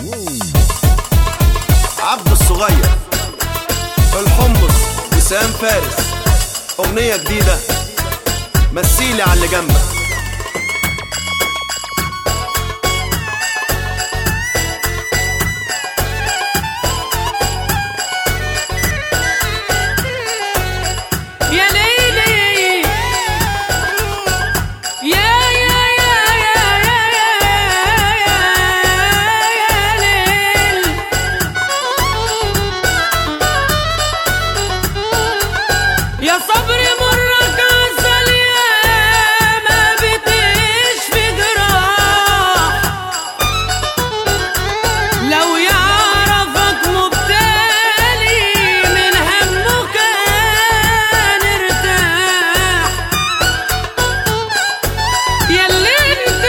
عبد الصغير الحمص وسام فارس أغنية جديدة مثيلي على اللي جنبك يا ليلي يا يا يا يا يا يا يا ليل يا صبري مرك عسل يا ما بتشفي جراح لو يعرفك مبتلي من همه كان ارتاح ياللي انت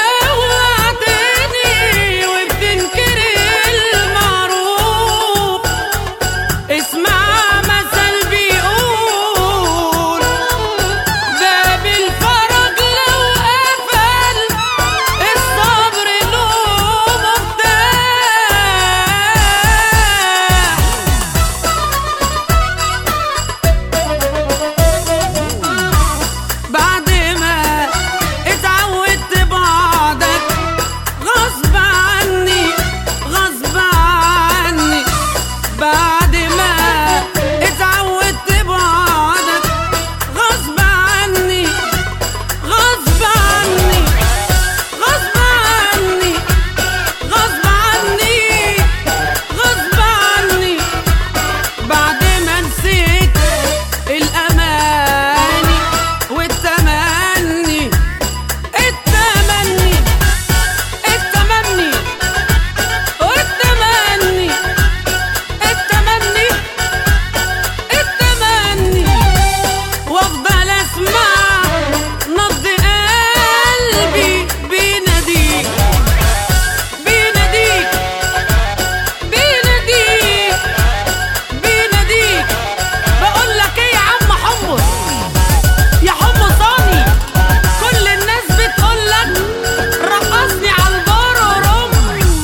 لوعتني وبتنكر المعروف اسمع مثل بيقول باب الفرج لو قفل الصبر له مفتاح بعد ما اتعودت بعدك غصب عني غصب عني بعد ما اتعودت بعدك غصب عني غصب عني غصب عني غصب عني غصب عني بعد ما نسيت الأماني والتمني التمني التمني والتمني التمني التمني وافضل اسمع نبض قلبي بيناديك بيناديك بيناديك بيناديك بقول لك ايه يا عم حمص يا حمصاني كل الناس بتقول لك رقصني على البار ورم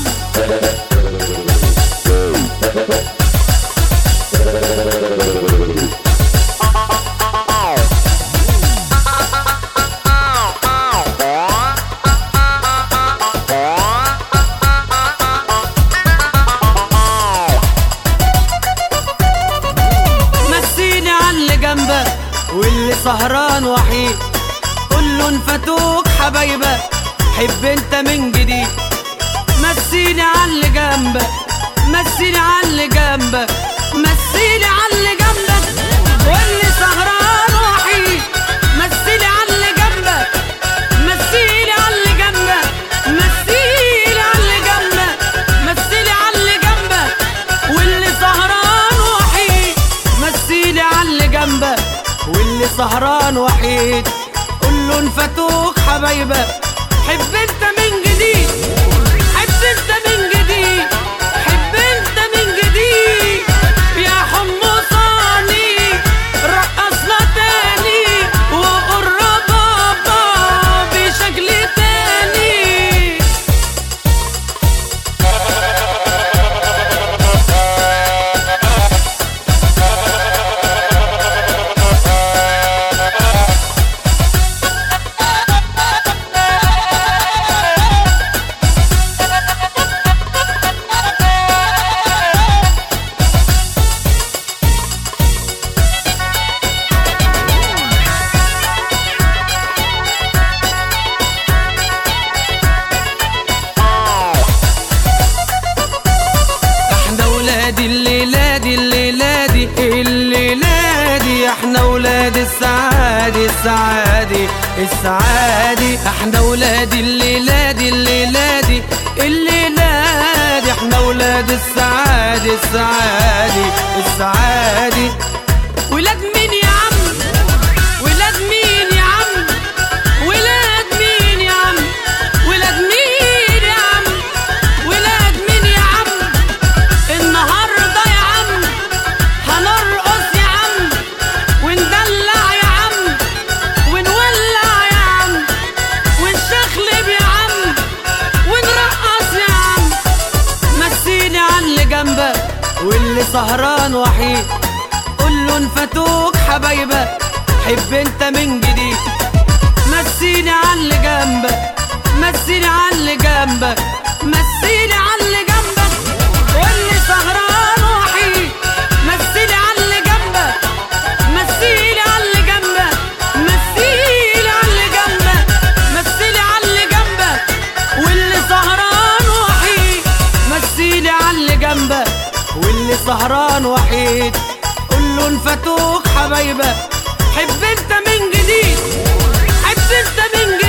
مسيني على اللي جنبك واللي سهران وحيد قول له انفتوك حبايبك حب انت من جديد مسيني على اللي جنبك مسيني على اللي جنبك مسيني على اللي جنبك واللي سهران وحيد مسيني على اللي جنبك مسيني على اللي جنبك مسيني على اللي جنبك مسيني على اللي جنبك واللي سهران وحيد مسيلي على اللي جنبك واللي سهران وحيد قول له انفتوك حبايبك حب انت من جديد حب انت من جديد حب انت من جديد يا حمصاني رقصنا تاني وقرب بابا بشكل تاني احنا ولاد الليلة دي الليلة دي الليلة دي احنا ولاد السعادة السعادة السعادة احنا ولاد الليلة دي الليلة دي الليلة دي احنا ولاد السعادة السعادة السعادة ولاد مين يا عم ولاد مين يا عم ولاد مين يا عم ولاد مين يا عم ولاد مين يا عم النهارده يا عم هنرقص يا عم وندلع يا عم ونولع يا عم ونشخلب يا عم ونرقص يا عم سهران وحيد قول له انفتوك حبايبك حب انت من جديد مسيني على اللي جنبك مسيني على اللي جنبك مسيني على اللي جنبك واللي سهران وحيد مسيني على اللي جنبك مسيني على اللي جنبك مسيني على اللي جنبك مسيني على اللي جنبك واللي سهران وحيد مسيني على اللي جنبك واللي سهران وحيد قول له انفتوك حبايبك حب انت من جديد حب انت من